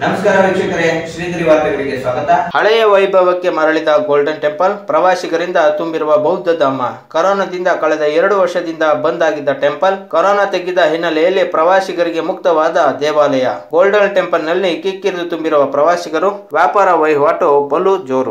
ನಮಸ್ಕಾರ ವೀಕ್ಷಕರೇ ಶ್ರೀಗಿರಿ ವಾರ್ತೆಗಳಿಗೆ ಸ್ವಾಗತ ಹಳೆಯ ವೈಭವಕ್ಕೆ ಮರಳಿದ ಗೋಲ್ಡನ್ ಟೆಂಪಲ್ ಪ್ರವಾಸಿಗರಿಂದ ತುಂಬಿರುವ ಬೌದ್ಧ ಧಾಮ ಕೊರೋನಾದಿಂದ ಕಳೆದ ಎರಡು ವರ್ಷದಿಂದ ಬಂದ್ ಆಗಿದ್ದ ಟೆಂಪಲ್ ಕೊರೋನಾ ತೆಗೆದ ಹಿನ್ನೆಲೆಯಲ್ಲಿ ಪ್ರವಾಸಿಗರಿಗೆ ಮುಕ್ತವಾದ ದೇವಾಲಯ ಗೋಲ್ಡನ್ ಟೆಂಪಲ್ನಲ್ಲಿ ಕಿಕ್ಕಿರಿದು ತುಂಬಿರುವ ಪ್ರವಾಸಿಗರು ವ್ಯಾಪಾರ ವಹಿವಾಟು ಬಲು ಜೋರು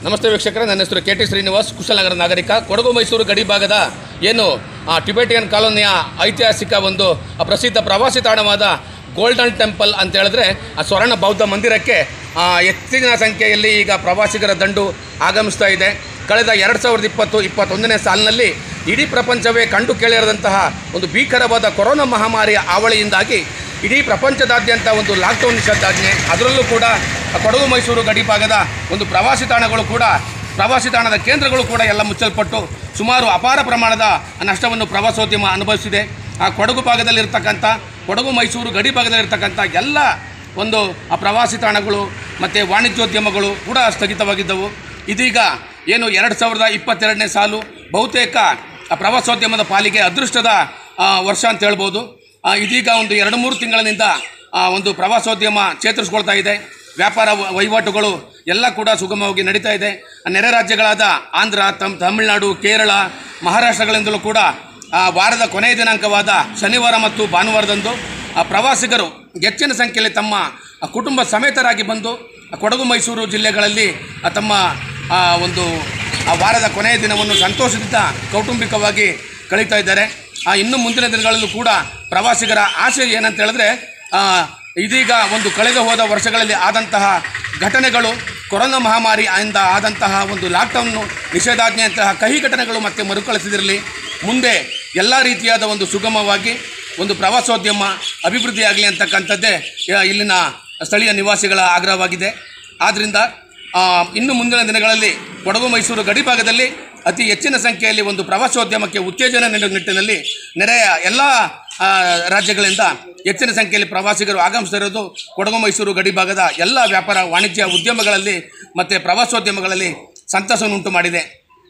ನಮಸ್ತೆ ವೀಕ್ಷಕರೇ ನನ್ನ ಹೆಸರು ಕೆ ಟಿ ಶ್ರೀನಿವಾಸ್ ಕುಶಲನಗರ ನಾಗರಿಕ ಕೊಡಗು ಮೈಸೂರು ಗಡಿ ಭಾಗದ ಏನು ಆ, ಟಿಬೆಟಿಯನ್ ಕಾಲೋನಿಯ ಐತಿಹಾಸಿಕ ಒಂದು ಆ, ಪ್ರಸಿದ್ಧ ಪ್ರವಾಸಿ ತಾಣವಾದ ಗೋಲ್ಡನ್ ಟೆಂಪಲ್ ಅಂತ ಹೇಳಿದ್ರೆ ಆ ಸ್ವರ್ಣ ಬೌದ್ಧ ಮಂದಿರಕ್ಕೆ ಆ, ಹೆಚ್ಚಿನ ಸಂಖ್ಯೆಯಲ್ಲಿ ಈಗ ಪ್ರವಾಸಿಗರ ದಂಡು ಆಗಮಿಸ್ತಾ ಇದೆ ಕಳೆದ ಎರಡು ಸಾವಿರದ ಇಪ್ಪತ್ತು ಇಪ್ಪತ್ತೊಂದನೇ ಸಾಲಿನಲ್ಲಿ ಇಡೀ ಪ್ರಪಂಚವೇ ಕಂಡು ಕೇಳಿರದಂತಹ ಒಂದು ಭೀಕರವಾದ ಕೊರೋನಾ ಮಹಾಮಾರಿಯ ಹಾವಳಿಯಿಂದಾಗಿ ಇಡೀ ಪ್ರಪಂಚದಾದ್ಯಂತ ಒಂದು ಲಾಕ್ಡೌನ್ ನಿಷೇಧಾಜ್ಞೆ ಅದರಲ್ಲೂ ಕೂಡ ಕೊಡಗು ಮೈಸೂರು ಗಡಿ ಭಾಗದ ಒಂದು ಪ್ರವಾಸಿ ತಾಣಗಳು ಕೂಡ ಪ್ರವಾಸಿ ತಾಣದ ಕೇಂದ್ರಗಳು ಕೂಡ ಎಲ್ಲ ಮುಚ್ಚಲ್ಪಟ್ಟು ಸುಮಾರು ಅಪಾರ ಪ್ರಮಾಣದ ನಷ್ಟವನ್ನು ಪ್ರವಾಸೋದ್ಯಮ ಅನುಭವಿಸಿದೆ ಆ ಕೊಡಗು ಭಾಗದಲ್ಲಿರ್ತಕ್ಕಂಥ ಕೊಡಗು ಮೈಸೂರು ಗಡಿ ಭಾಗದಲ್ಲಿರ್ತಕ್ಕಂಥ ಎಲ್ಲ ಒಂದು ಆ ಪ್ರವಾಸಿ ತಾಣಗಳು ಮತ್ತು ವಾಣಿಜ್ಯೋದ್ಯಮಗಳು ಕೂಡ ಸ್ಥಗಿತವಾಗಿದ್ದವು ಇದೀಗ ಏನು ಎರಡು ಸಾವಿರದ ಇಪ್ಪತ್ತೆರಡನೇ ಸಾಲು ಬಹುತೇಕ ಆ ಪ್ರವಾಸೋದ್ಯಮದ ಪಾಲಿಗೆ ಅದೃಷ್ಟದ ಆ, ವರ್ಷ ಅಂತ ಹೇಳ್ಬೋದು ಆ, ಇದೀಗ ಒಂದು ಎರಡು ಮೂರು ತಿಂಗಳಿನಿಂದ ಆ, ಒಂದು ಪ್ರವಾಸೋದ್ಯಮ ಚೇತರಿಸ್ಕೊಳ್ತಾ ಇದೆ ವ್ಯಾಪಾರ ವ- ವಹಿವಾಟುಗಳು ಎಲ್ಲ ಕೂಡ ಸುಗಮವಾಗಿ ನಡೀತಾ ಇದೆ ಆ ನೆರೆ ರಾಜ್ಯಗಳಾದ ಆಂಧ್ರ ತಮ್ ತಮಿಳುನಾಡು ಕೇರಳ ಮಹಾರಾಷ್ಟ್ರಗಳಿಂದಲೂ ಕೂಡ ಆ, ವಾರದ ಕೊನೆಯ ದಿನಾಂಕವಾದ ಶನಿವಾರ ಮತ್ತು ಭಾನುವಾರದಂದು ಆ, ಪ್ರವಾಸಿಗರು ಹೆಚ್ಚಿನ ಸಂಖ್ಯೆಯಲ್ಲಿ ತಮ್ಮ ಆ, ಕುಟುಂಬ ಸಮೇತರಾಗಿ ಬಂದು ಆ, ಕೊಡಗು ಮೈಸೂರು ಜಿಲ್ಲೆಗಳಲ್ಲಿ ಆ, ತಮ್ಮ ಆ, ಒಂದು ಆ ವಾರದ ಕೊನೆಯ ದಿನವನ್ನು ಸಂತೋಷದಿಂದ ಕೌಟುಂಬಿಕವಾಗಿ ಕಳೀತಾ ಇದ್ದಾರೆ ಆ, ಇನ್ನು ಮುಂದಿನ ದಿನಗಳಲ್ಲೂ ಕೂಡ ಪ್ರವಾಸಿಗರ ಆಸೆ ಏನಂತ ಹೇಳಿದ್ರೆ ಆ, ಇದೀಗ ಒಂದು ಕಳೆದ ಹೋದ ವರ್ಷಗಳಲ್ಲಿ ಆದಂತಹ ಘಟನೆಗಳು ಕೊರೋನಾ ಮಹಾಮಾರಿ ಇಂದ ಆದಂತಹ ಒಂದು ಲಾಕ್ಡೌನ್ನು ನಿಷೇಧಾಜ್ಞೆಯಂತಹ ಕಹಿ ಘಟನೆಗಳು ಮತ್ತೆ ಮರುಕಳಿಸಿದಿರಲಿ ಮುಂದೆ ಎಲ್ಲ ರೀತಿಯಾದ ಒಂದು ಸುಗಮವಾಗಿ ಒಂದು ಪ್ರವಾಸೋದ್ಯಮ ಅಭಿವೃದ್ಧಿಯಾಗಲಿ ಅಂತಕ್ಕಂಥದ್ದೇ ಆ, ಇಲ್ಲಿನ ಸ್ಥಳೀಯ ನಿವಾಸಿಗಳ ಆಗ್ರಹವಾಗಿದೆ ಆದ್ದರಿಂದ ಆ, ಇನ್ನು ಮುಂದಿನ ದಿನಗಳಲ್ಲಿ ಕೊಡಗು ಮೈಸೂರು ಗಡಿ ಭಾಗದಲ್ಲಿ ಅತಿ ಹೆಚ್ಚಿನ ಸಂಖ್ಯೆಯಲ್ಲಿ ಒಂದು ಪ್ರವಾಸೋದ್ಯಮಕ್ಕೆ ಉತ್ತೇಜನ ನೀಡುವ ನಿಟ್ಟಿನಲ್ಲಿ ನೆರೆಯ ಎಲ್ಲ ಆ, ರಾಜ್ಯಗಳಿಂದ ಹೆಚ್ಚಿನ ಸಂಖ್ಯೆಯಲ್ಲಿ ಪ್ರವಾಸಿಗರು ಆಗಮಿಸ್ತಿರೋದು ಕೊಡಗು ಮೈಸೂರು ಗಡಿ ಭಾಗದ ಎಲ್ಲ ವ್ಯಾಪಾರ ವಾಣಿಜ್ಯ ಉದ್ಯಮಗಳಲ್ಲಿ ಮತ್ತು ಪ್ರವಾಸೋದ್ಯಮಗಳಲ್ಲಿ ಸಂತಸವನ್ನುಂಟು ಮಾಡಿದೆ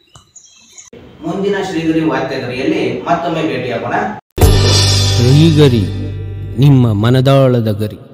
ಮುಂದಿನ ಶ್ರೀಗರಿ ವಾರ್ತೆಗರಿಯಲ್ಲಿ ಮತ್ತೊಮ್ಮೆ ಭೇಟಿಯಾಗೋಣ ಶ್ರೀಗರಿ ನಿಮ್ಮ ಮನದಾಳದ ಗರಿ